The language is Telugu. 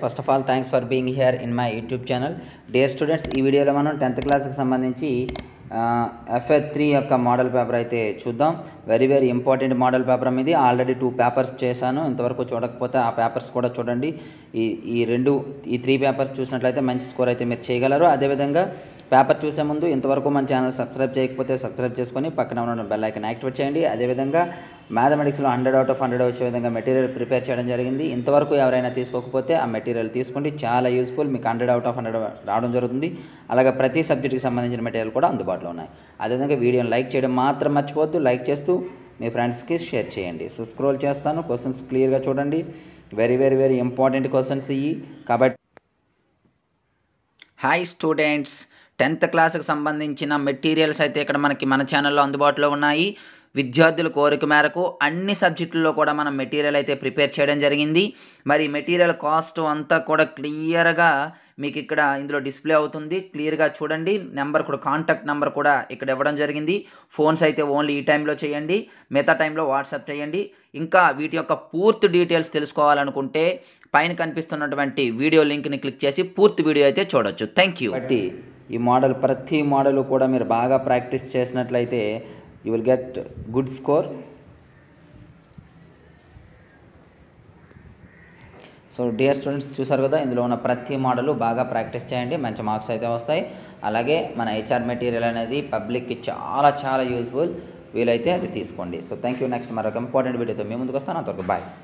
first of all thanks for being here in my YouTube channel dear students ఈ వీడియోలో మనం టెన్త్ క్లాస్కి సంబంధించి ఎఫ్ఏ త్రీ యొక్క మోడల్ పేపర్ అయితే చూద్దాం very very important model paper ఇది ఆల్రెడీ టూ పేపర్స్ చేశాను ఇంతవరకు చూడకపోతే ఆ పేపర్స్ కూడా చూడండి ఈ ఈ రెండు ఈ త్రీ పేపర్స్ చూసినట్లయితే మంచి స్కోర్ అయితే మీరు చేయగలరు అదేవిధంగా పేపర్ చూసే ముందు ఇంతవరకు మన ఛానల్ సబ్స్క్రైబ్ చేయకపోతే సబ్స్క్రైబ్ చేసుకొని పక్కన ఉన్న బెల్ ఐకన్ యాక్టివేట్ చేయండి అదేవిధంగా మ్యాథమెటిక్స్లో హండ్రెడ్ అవుట్ ఆఫ్ హండ్రెడ్ వచ్చే విధంగా మెటీరియల్ ప్రిపేర్ చేయడం జరిగింది ఇంతవరకు ఎవరైనా తీసుకోకపోతే ఆ మెటీరియల్ తీసుకోండి చాలా యూస్ఫుల్ మీకు హండ్రెడ్ అవుట్ ఆఫ్ హండ్రెడ్ రావడం జరుగుతుంది అలాగే ప్రతి సబ్జెక్ట్కి సంబంధించిన మెటీరియల్ కూడా అందుబాటులో ఉన్నాయి అదేవిధంగా వీడియోని లైక్ చేయడం మాత్రం మర్చిపోవద్దు లైక్ చేస్తూ మీ ఫ్రెండ్స్కి షేర్ చేయండి సో స్క్రోల్ చేస్తాను క్వశ్చన్స్ క్లియర్గా చూడండి very very very important questions ఇవి కాబట్టి హాయ్ స్టూడెంట్స్ టెన్త్ క్లాస్కి సంబంధించిన మెటీరియల్స్ అయితే ఇక్కడ మనకి మన ఛానల్లో అందుబాటులో ఉన్నాయి విద్యార్థుల కోరిక మేరకు అన్ని సబ్జెక్టుల్లో కూడా మనం మెటీరియల్ అయితే ప్రిపేర్ చేయడం జరిగింది మరి మెటీరియల్ కాస్ట్ అంతా కూడా క్లియర్గా మీకు ఇక్కడ ఇందులో డిస్ప్లే అవుతుంది క్లియర్గా చూడండి నెంబర్ కూడా కాంటాక్ట్ నెంబర్ కూడా ఇక్కడ ఇవ్వడం జరిగింది ఫోన్స్ అయితే ఓన్లీ ఈ టైంలో చేయండి మిగతా టైంలో వాట్సాప్ చేయండి ఇంకా వీటి యొక్క పూర్తి డీటెయిల్స్ తెలుసుకోవాలనుకుంటే పైన కనిపిస్తున్నటువంటి వీడియో లింక్ని క్లిక్ చేసి పూర్తి వీడియో అయితే చూడొచ్చు థ్యాంక్ యూ బట్టి ఈ మోడల్ ప్రతి మోడల్ కూడా మీరు బాగా ప్రాక్టీస్ చేసినట్లయితే you will get good score so dear students చూసారు కదా ఇందులో ఉన్న ప్రతి మోడల్ బాగా ప్రాక్టీస్ చేయండి మంచి మార్క్స్ అయితే వస్తాయి అలాగే మన హెచ్ఆర్ మెటీరియల్ అనేది పబ్లిక్కి చాలా చాలా యూస్ఫుల్ వీలైతే అది తీసుకోండి సో థ్యాంక్ యూ నెక్స్ట్ మరొక ఇంపార్టెంట్ వీడియోతో మీ ముందుకు వస్తాను అంతవరకు బాయ్